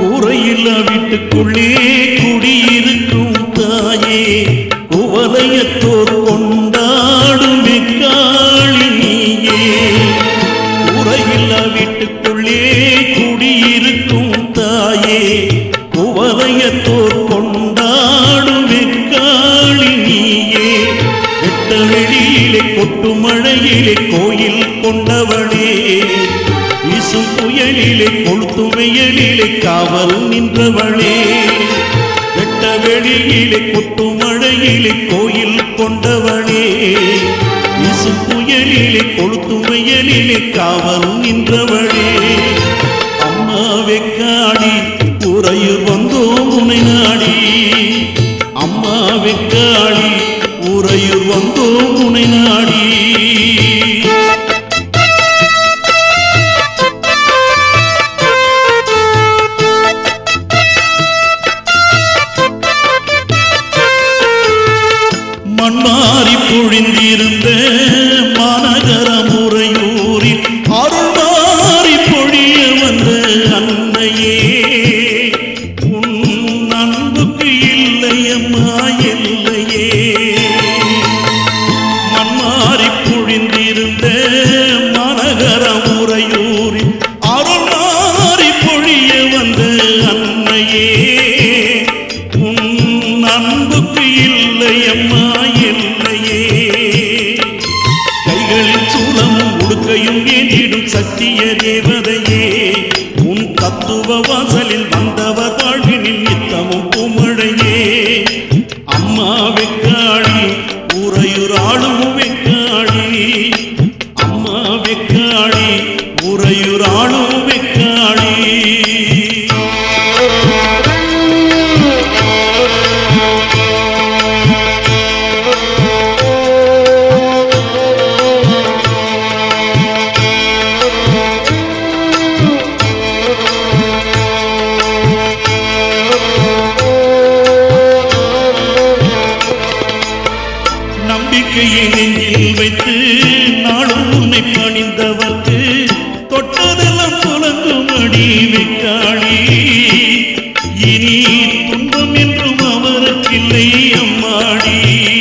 கூரையில்லா வீட்டுக்குள்ளே குடியிருக்கும் தாயே குவலையத்தோர் கொண்டாடும் வெக்காளி நீயே கூரையில்லா வீட்டுக்குள்ளே குடியிருக்கும் தாயே குவலையத்தோர் கொண்டாடும் வெக்காளி நீயே வெட்ட வெளியிலே கொட்டு மழையிலே கோயில் கொண்டவளே வீசும் புயலிலே கொளுத்து வெயிலிலே காவல் நின்றவளே வெட்ட வெளியிலே கொட்டு மழையிலே கோயில் கொண்டவளே வீசும் புயலிலே கொளுத்து வெயிலிலே காவல் நின்றவளே அம்மா வெக்காடி உறையூர் வந்தோம் உனை நாடி அம்மா வெக்காடி உறையூர் வந்தோம் உனை நாடி மண்மாறி பொழிந்திருந்த மாநகர முறையூரில் அருள் மாறி பொழிய வந்த அன்னையே உன் அன்புக்கு இல்லையம்மா இல்லையே மண்மாறி பொழிந்திருந்த மாநகர முறையூரில் அருள் மாறி பொழிய வந்த அன்னையே உன் அன்புக்கு இல்லையம்மா இல்லையே கைகளில் சூலமும் உடுக்கையும் ஏந்திடும் சத்திய தேவதையே உன் தத்துவ வாசலில் வந்தவர் வாழ்வினில் நித்தமும் பூமழையே அம்மா வெக்காளி உறையூர் ஆளும் வெக்காளி அம்மா வெக்காளி உறையூர் ஆளும் வெக்காளி நம்பிக்கையை நெஞ்சில் வைத்து நாளும் உன்னை பணிந்தவர்க்கு தொட்டதெல்லாம் புலங்கும் அடி வைக்காளி இனி துன்பம் என்றும் அவருக்கில்லை அம்மாடி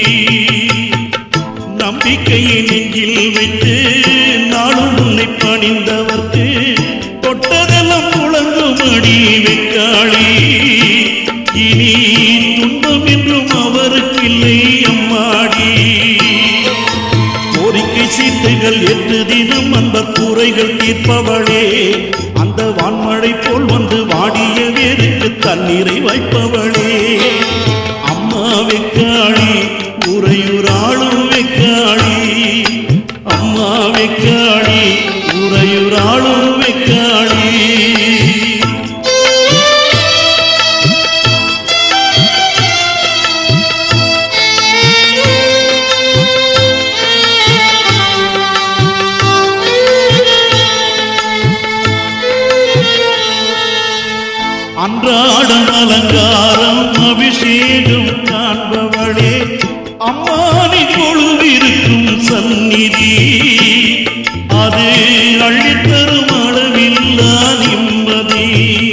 நம்பிக்கையை நெஞ்சில் வைத்து நாளும் உன்னை பணிந்தவர்க்கு தொட்டதெல்லாம் புலங்கும் அடி வைக்காளி இனி துன்பம் என்றும் அவருக்கில்லை அம்மாடி கோரிக்கை சீட்டுகள் எட்டு தினம் அன்பர் கூரைகள் தீர்ப்பவளே அந்த வான்மழை போல் வந்து வாடிய வேருக்கு தண்ணீரை வைப்பவளே அம்மா வெக்காளி உறையுறாளும் வெக்காளி அம்மா வெக்காளி உறையுறாளும் வெக்காளி அன்றாடம் அலங்காரம் அபிஷேகம் காண்பவளே அம்மானி கொழுவிருக்கும் சந்நிதி அது அள்ளித்தரும் அளவில்லா நிம்மதி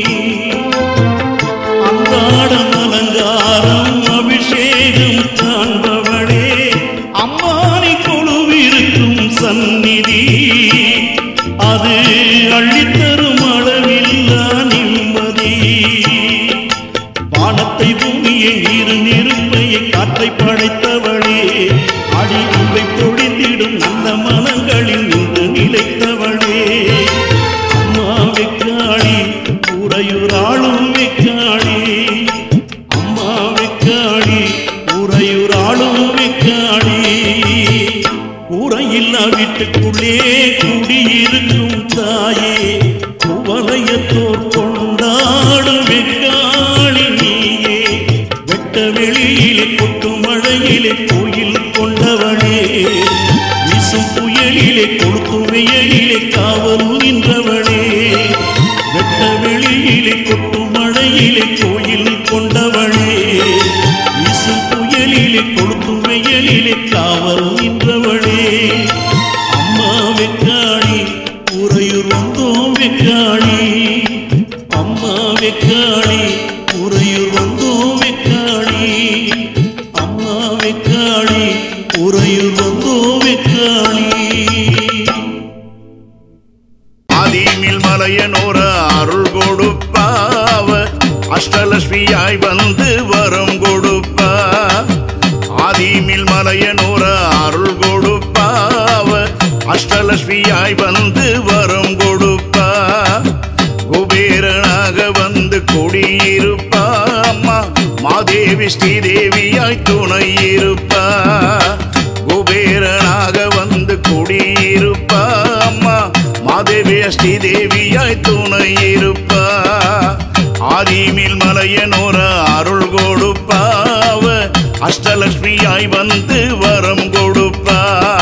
அன்றாடம் அலங்காரம் அபிஷேகம் காண்பவளே அம்மானி கொழுவிருக்கும் சந்நிதி அது அள்ளித்தரும் அளவில்லா நிம்மதி வானத்தை பூமியை நீரு நெருப்பையை காற்றை படைத்தவளே அடி உவை பொழிந்திடும் நல்ல மனங்களில் நின்று நிலைத்தவளே அம்மா வெக்காளி உறையுறாளும் வெக்காளி அம்மா வெக்காளி உறையுறாளும் வெக்காளி கூரையில்லா வீட்டுக்குள்ளே குடியிருக்கும் தாயே குவலையத்தோர் கொண்டாடும் வெக்காளி நீயே வெட்ட வெளியிலே கொட்டு மழையிலே கோயில் கொண்டவளே வீசும் புயலிலே கொளுத்து வெயிலிலே காவல் நின்றவளே வெட்ட வெளியிலே கொட்டு மழையிலே கோயில் கொண்டவளே வீசும் புயலிலே கொளுத்து வெயிலிலே காவல் நின்றவளே அம்மா வெக்காளி உறையூர் வந்தோம் வெக்காளி அம்மா வெக்காளி உறையூர் வந்தோம் வெக்காளி அம்மா வெக்காளி உறையூர் வந்தோம் வெக்காளி ஆதிமில் மலையனோர அருள் கொடுப்பாவ அஷ்டலட்சுமியாய் வந்து வரம் கொடுப்பா ஆதிமில் மலையனோர அருள் கொடுப்பாவ அஷ்டலட்சுமியாய் வந்து வரம் கொடுப்பா குபேரனாக வந்து குடியிருப்பா அம்மா மாதேவி ஸ்ரீதேவியாய் துணை இருப்பா குபேரனாக வந்து குடியிருப்பா அம்மா மாதேவி ஸ்ரீதேவியாய் துணை இருப்பா ஆதிமில் மலையனோர அருள் கொடுப்பாவ அஷ்டலட்சுமியாய் வந்து வரம் கொடுப்பா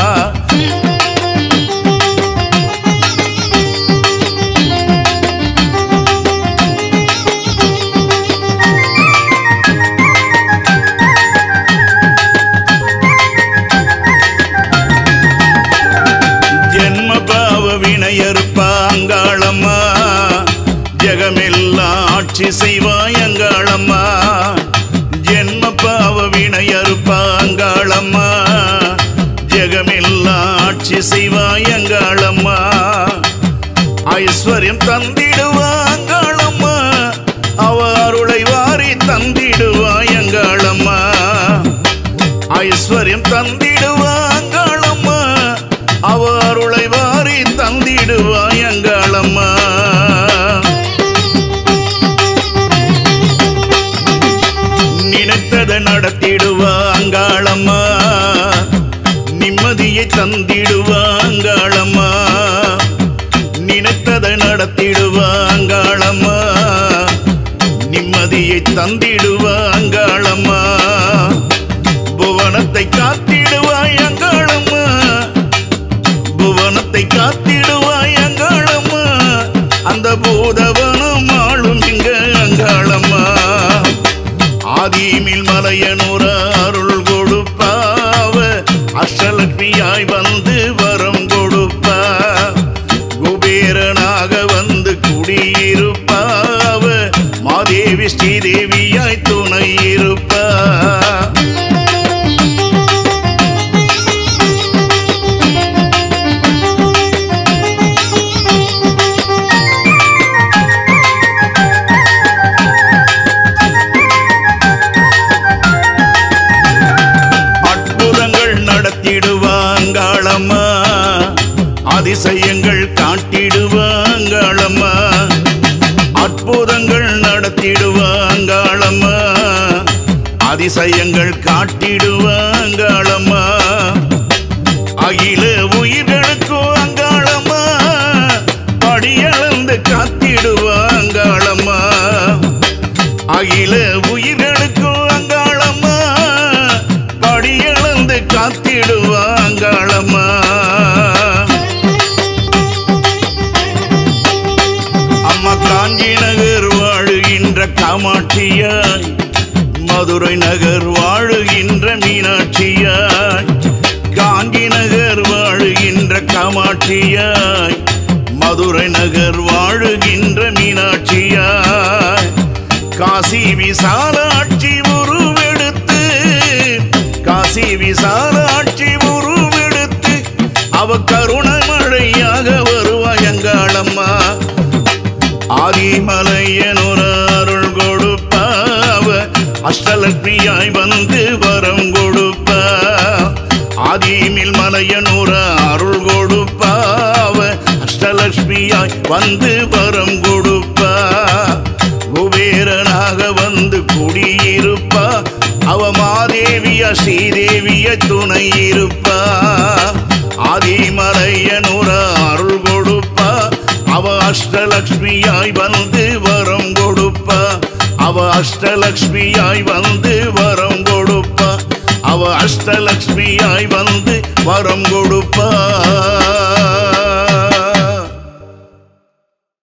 ஜென்ம பாவ வினையறுப்பா அங்காளம்மா ஜெகமெல்லாம் ஆட்சி செய்வாய் அங்காளம்மா ஜென்ம பாவ வினையறுப்பா அங்காளம்மா ஜெகமெல்லாம் ஆட்சி செய்வாய் அங்காளம்மா ஐஸ்வர்யம் தந்திடுவா அங்காளம்மா அவ அருளை வாரி தந்திடுவாய் அங்காளம்மா ஐஸ்வர்யம் தந்திடுவாங்களம்மா அவ அருளை வாரி தந்திடுவாயங்களம்மா நினைத்ததை நடத்திடுவாங்களம்மா நிம்மதியை தந்திடுவாங்களம்மா நினைத்ததை நடத்திடுவாங்களம்மா நிம்மதியை தந்திடுவாங்களம்மா புவனத்தை காத்திடுவாய் அங்காளம்மா புவனத்தை காத்திடுவாய் அங்காளம்மா அந்த பூதவனம் ஆளும் இங்க அங்காளம்மா ஆதிமில் மலையனூர அருள் கொடுப்பாவ அஷ்டலட்சுமியாய் வந்து வரம் கொடுப்பா குபேரனாக வந்து குடியிருப்பாவ மாதேவி ஸ்ரீதேவியாய் துணை இருப்பா அற்புதங்கள் நடத்திடுவாங்களம்மா அதிசயங்கள் காட்டிடுவாங்களம்மா அற்புதங்கள் நடத்திடுவாங்களம்மா அதிசயங்கள் காட்டிடுவாங்களம்மா அகில உயிர்களுக்கும் அங்காளம்மா படியளந்து காத்திடுவாங்களம்மா அகில உயிர்களுக்கும் அங்காளம்மா படியளந்து காத்திடுவாங்களம்மா அம்மா காஞ்சி நகர் வாழுகின்ற காமாட்சியாய் மதுரை நகர் வாழுகின்ற மீனாட்சியாய் காஞ்சி நகர் வாழுகின்ற காமாட்சியாய் மதுரை நகர் வாழுகின்ற மீனாட்சியாய் காசி விசாலாட்சி உருவெடுத்து காசி விசாலாட்சி உருவெடுத்து அவ கருணை மழையாக வருவாயங்காளம்மா ஆதிமலையனொர அருள் கொடுப்பாவ அஷ்டலட்சுமியாய் வந்து வரம் கொடுப்பா ஆதிமில் மலையனூர அருள் கொடுப்பாவ அஷ்டலட்சுமியாய் வந்து வரம் கொடுப்பா குபேரனாக வந்து குடியிருப்பா அவ மாதேவிய ஸ்ரீதேவிய துணை இருப்பா ஆதிமலையனுர அருள் கொடுப்பா அவ அஷ்டலக்ஷ்மியாய் வந்து வரம் கொடுப்பா அவ அஷ்டலக்ஷ்மியாய் வந்து வரம் கொடுப்பா அவ அஷ்டலக்ஷ்மியாய் வந்து வரம் கொடுப்பா